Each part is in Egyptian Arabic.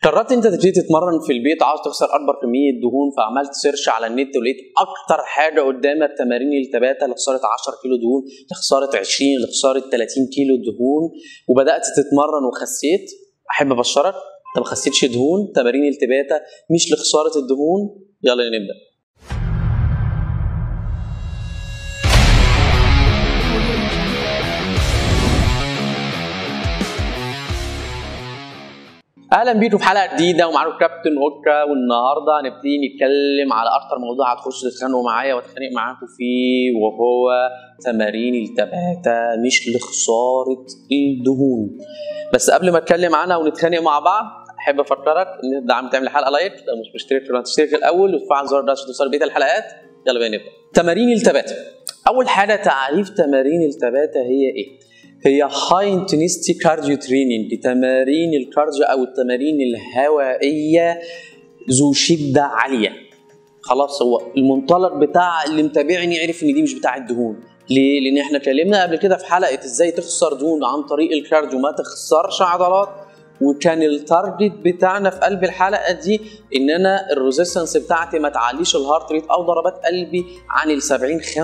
قررت انت تبتدي تتمرن في البيت عاوز تخسر اكبر كميه دهون فعملت سيرش على النت ولقيت اكتر حاجه قدامك تمارين التباتا لخساره 10 كيلو دهون لخساره 20 لخساره 30 كيلو دهون وبدات تتمرن وخسيت احب ابشرك انت ما خسيتش دهون تمارين التباتا مش لخساره الدهون يلا نبدا اهلا بيكم في حلقه جديده ومعاكم كابتن اوكا والنهارده هنبتدي نتكلم على اكتر موضوع هتخشوا تتخانقوا معايا واتخانق معاكم فيه وهو تمارين التباتا مش لخساره الدهون بس قبل ما اتكلم عنها ونتخانق مع بعض احب افكرك ان انت عم تعمل حلقه لايك لو مش مشترك يبقى تشترك الاول وتفعل زر ده عشان توصل بقيه الحلقات يلا بينا نبدا تمارين التباتا اول حاجه تعريف تمارين التباتا هي ايه هي هاي انتنستي كارديو تريننج تمارين الكارديو او التمارين الهوائيه ذو شده عاليه خلاص هو المنطلق بتاع اللي متابعني عرف ان دي مش بتاع الدهون ليه؟ لان احنا اتكلمنا قبل كده في حلقه ازاي تخسر دهون عن طريق الكارديو ما تخسرش عضلات وكان التارجت بتاعنا في قلب الحلقه دي ان انا الريزيستنس بتاعتي ما تعليش الهارت ريت او ضربات قلبي عن ال 70 75%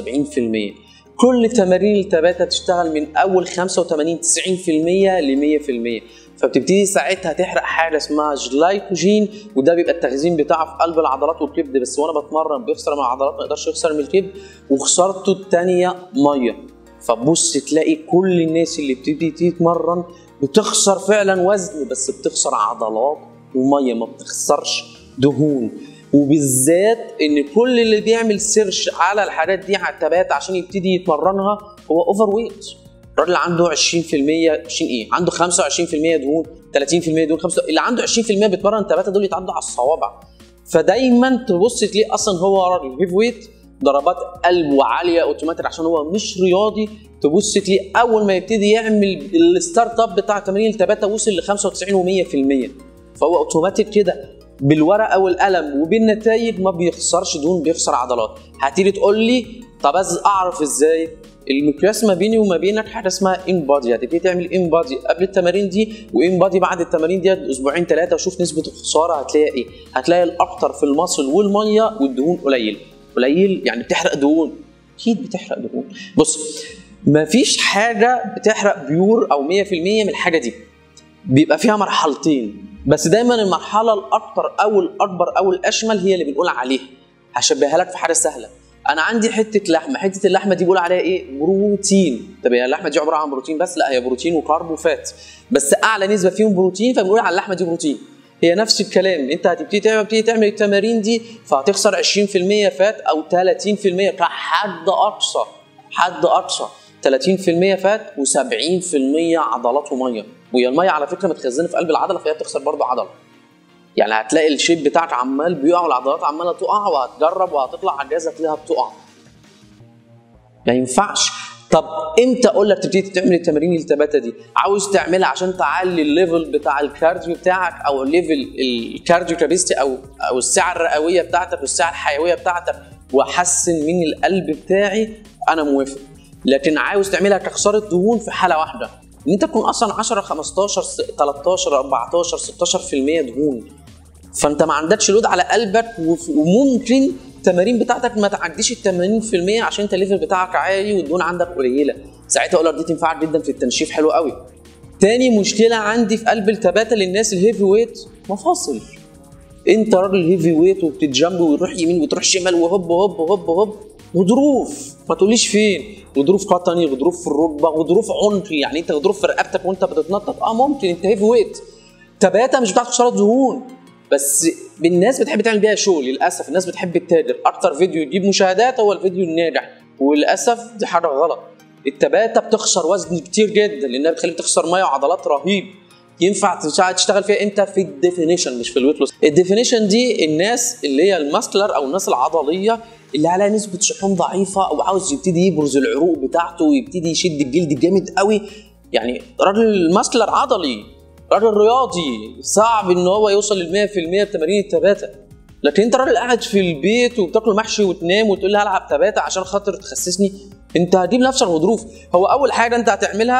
كل تمارين التباتا تشتغل من اول 85 90% ل 100% فبتبتدي ساعتها تحرق حاجه اسمها جلايكوجين وده بيبقى التخزين بتاعه في قلب العضلات والكبد بس وانا بتمرن بيخسر من العضلات ما يقدرش يخسر من الكبد وخسارته الثانيه ميه فبص تلاقي كل الناس اللي بتبتدي تتمرن بتخسر فعلا وزن بس بتخسر عضلات وميه ما بتخسرش دهون وبالذات ان كل اللي بيعمل سيرش على الحاجات دي على التبات عشان يبتدي يتمرنها هو اوفر ويت الراجل عنده 20% 20 ايه عنده 25% دهون 30% دهون 5 اللي عنده 20% بيتمرن تباتا دول يتعدوا على الصوابع فدايما تبص تلاقيه اصلا هو راجل هيف ويت ضربات قلبه عاليه اوتوماتيك عشان هو مش رياضي تبص تلاقيه اول ما يبتدي يعمل الستارت اب بتاع تمارين التباتا وصل ل 95 و100% فهو اوتوماتيك كده بالورقه والقلم وبالنتائج ما بيخسرش دهون بيخسر عضلات هتيجي تقول لي طب اعرف ازاي المقياس ما بيني وما بينك حاجه اسمها ان بادي هتبتدي تعمل ان بادي قبل التمارين دي وان بادي بعد التمارين دي اسبوعين ثلاثه وشوف نسبه الخساره هتلاقي ايه هتلاقي الاكتر في المصل والميه والدهون قليل قليل يعني بتحرق دهون اكيد بتحرق دهون بص مفيش حاجه بتحرق بيور او 100% من الحاجه دي بيبقى فيها مرحلتين بس دايما المرحله الاكثر او الاكبر او الاشمل هي اللي بنقول عليها هشبهها لك في حاجه سهله انا عندي حته لحمه حته اللحمه دي بقول عليها ايه بروتين طب هي اللحمه دي عباره عن بروتين بس لا هي بروتين وكارب وفات بس اعلى نسبه فيهم بروتين فبنقول على اللحمه دي بروتين هي نفس الكلام انت هتبتدي تعمل تبتدي تعمل التمارين دي فهتخسر 20% فات او 30% كحد اقصى حد اقصى 30% فات و70% عضلات وميه وهي الميه على فكره متخزنه في قلب العضله فهي بتخسر برضه عضله يعني هتلاقي الشيب بتاعك عمال بيقع والعضلات عماله تقع وهتجرب وهتطلع على الجهاز هتلاقيها بتقع ما ينفعش طب امتى اقول لك تبتدي تعمل التمارين التباتا دي عاوز تعملها عشان تعلي الليفل بتاع الكارديو بتاعك او الليفل الكارديو كابيستي او او السعه الرئويه بتاعتك والسعه الحيويه بتاعتك واحسن من القلب بتاعي انا موافق لكن عاوز تعملها كخساره دهون في حاله واحده ان انت تكون اصلا 10 15 13 14 16% دهون فانت ما عندكش لود على قلبك وممكن التمارين بتاعتك ما تعديش ال 80% عشان انت الليفل بتاعك عالي والدهون عندك قليله ساعتها اقول لك دي تنفعك جدا في التنشيف حلو قوي تاني مشكله عندي في قلب التباتا للناس الهيفي ويت مفاصل انت راجل هيفي ويت وبتتجنب وتروح يمين وتروح شمال وهوب هوب هوب هوب غضروف ما تقوليش فين غضروف قطني غضروف في الركبه غضروف عنقي يعني انت غضروف في رقبتك وانت بتتنطط اه ممكن انت هيفي ويت تباتا مش بتاعت خساره دهون بس الناس بتحب تعمل بيها شغل للاسف الناس بتحب التاجر اكتر فيديو يجيب مشاهدات هو الفيديو الناجح وللاسف دي حاجه غلط التباتا بتخسر وزن كتير جدا لانها بتخليك تخسر ميه وعضلات رهيب ينفع تشتغل فيها امتى في الديفينيشن مش في الويت لوس الديفينيشن دي الناس اللي هي الماسكلر او الناس العضليه اللي عليها نسبه شحوم ضعيفه او عاوز يبتدي يبرز العروق بتاعته ويبتدي يشد الجلد جامد قوي يعني راجل ماسكلر عضلي راجل رياضي صعب ان هو يوصل لل 100% بتمارين التباتا لكن انت راجل قاعد في البيت وبتاكل محشي وتنام وتقول لي هلعب تباتا عشان خاطر تخسسني انت هتجيب نفسك غضروف هو اول حاجه انت هتعملها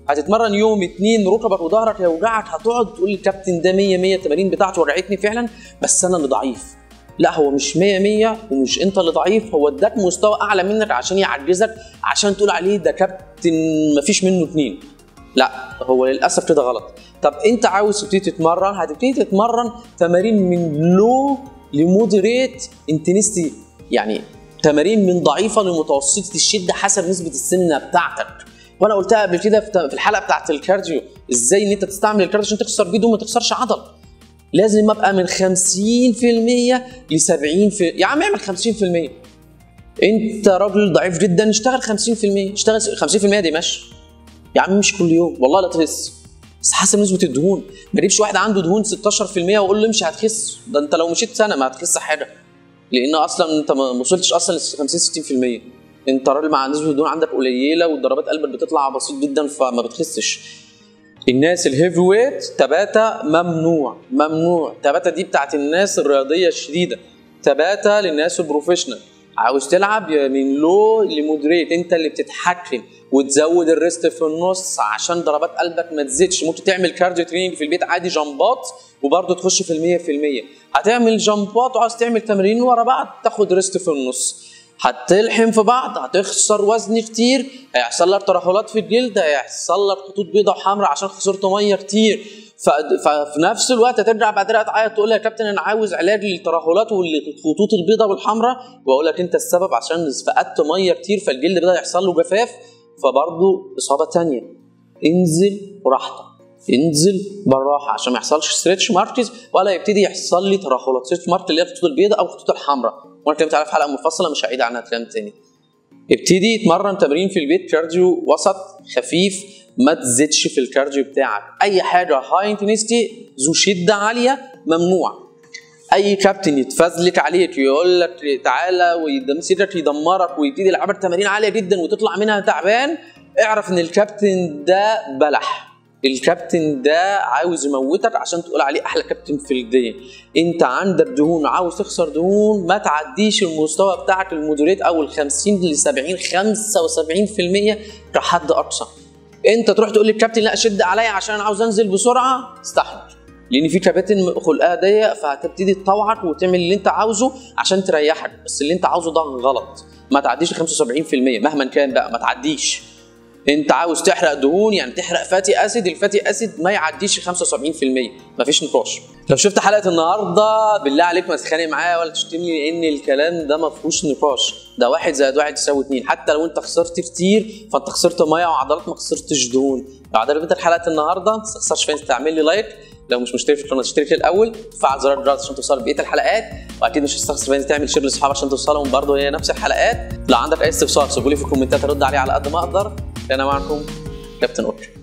هتتمرن يوم اتنين ركبك وظهرك هيوجعك هتقعد تقول الكابتن ده 100 100 التمارين بتاعته وجعتني فعلا بس انا اللي ضعيف لا هو مش 100 100 ومش انت اللي ضعيف هو اداك مستوى اعلى منك عشان يعجزك عشان تقول عليه ده كابتن مفيش منه اتنين لا هو للاسف كده غلط طب انت عاوز تبتدي تتمرن هتبتدي تتمرن تمارين من لو لمودريت انتنستي يعني تمارين من ضعيفه لمتوسطه الشده حسب نسبه السمنه بتاعتك وانا قلتها قبل كده في الحلقه بتاعت الكارديو ازاي ان انت تستعمل الكارديو عشان تكسر بيه دهون ما تخسرش عضل لازم ابقى من 50% ل 70 في... يا عم اعمل 50% انت راجل ضعيف جدا اشتغل 50% اشتغل 50% دي ماشي يا عم مش كل يوم والله لا تخس بس حسب نسبه الدهون ما تجيبش واحد عنده دهون 16% واقول له امشي هتخس ده انت لو مشيت سنه ما هتخس حاجه لان اصلا انت ما وصلتش اصلا ل 50 60% انت راجل مع نسبه الدهون عندك قليله وضربات قلبك بتطلع بسيط جدا فما بتخسش الناس الهيفي ويت تباتا ممنوع ممنوع تباتا دي بتاعت الناس الرياضيه الشديده تباتا للناس البروفيشنال عاوز تلعب من لو لمودريت انت اللي بتتحكم وتزود الريست في النص عشان ضربات قلبك ما تزيدش ممكن تعمل كارديو تريننج في البيت عادي جامبات وبرضه تخش في المية في المية هتعمل جامبات وعاوز تعمل تمرين ورا بعض تاخد ريست في النص هتلحم في بعض هتخسر وزن كتير هيحصل لك ترهلات في الجلد هيحصل لك خطوط بيضاء وحمراء عشان خسرت ميه كتير ففي نفس الوقت هترجع بعد كده تعيط تقول يا كابتن انا عاوز علاج للترهلات والخطوط البيضاء والحمراء واقول لك انت السبب عشان فقدت ميه كتير فالجلد بدا يحصل له جفاف فبرضه اصابه تانية انزل براحتك انزل بالراحه عشان ما يحصلش ستريتش ماركز ولا يبتدي يحصل لي ترهلات ستريتش مارك اللي هي الخطوط البيضاء او الخطوط الحمراء وانا اتكلمت عليها في حلقه منفصله مش هعيد عنها كلام تاني ابتدي اتمرن تمرين في البيت كارديو وسط خفيف ما تزيدش في الكارديو بتاعك اي حاجه هاي انتنستي ذو شده عاليه ممنوع اي كابتن يتفزلك عليك يقول لك تعالى ويمسكك يدمرك ويبتدي يلعبك تمارين عاليه جدا وتطلع منها تعبان اعرف ان الكابتن ده بلح الكابتن ده عاوز يموتك عشان تقول عليه احلى كابتن في الدنيا انت عندك دهون عاوز تخسر دهون ما تعديش المستوى بتاعك المودريت او ال 50 ل 70 75% كحد اقصى انت تروح تقول للكابتن لا شد عليا عشان انا عاوز انزل بسرعه استحمل لان في كباتن خلقها ضيق فهتبتدي تطوعك وتعمل اللي انت عاوزه عشان تريحك بس اللي انت عاوزه ده غلط ما تعديش 75% مهما كان بقى ما تعديش انت عاوز تحرق دهون يعني تحرق فاتي اسيد الفاتي اسيد ما يعديش 75% مفيش نقاش لو شفت حلقه النهارده بالله عليك ما تتخانق معايا ولا تشتمني لان الكلام ده ما فيهوش نقاش ده واحد زائد واحد يساوي اتنين حتى لو انت خسرت كتير فانت خسرت ميه وعضلات ما خسرتش دهون لو عجبتك حلقه النهارده ما تخسرش فين تعمل لي لايك لو مش مشترك في القناه اشترك الاول فعل زرار الجرس عشان توصل بقيه الحلقات واكيد مش هتستخسر فين تعمل شير لاصحابك عشان توصلهم برضه هي نفس الحلقات لو عندك اي استفسار سيبوا لي في الكومنتات ارد عليه على قد ما اقدر انا معكم كابتن اوكي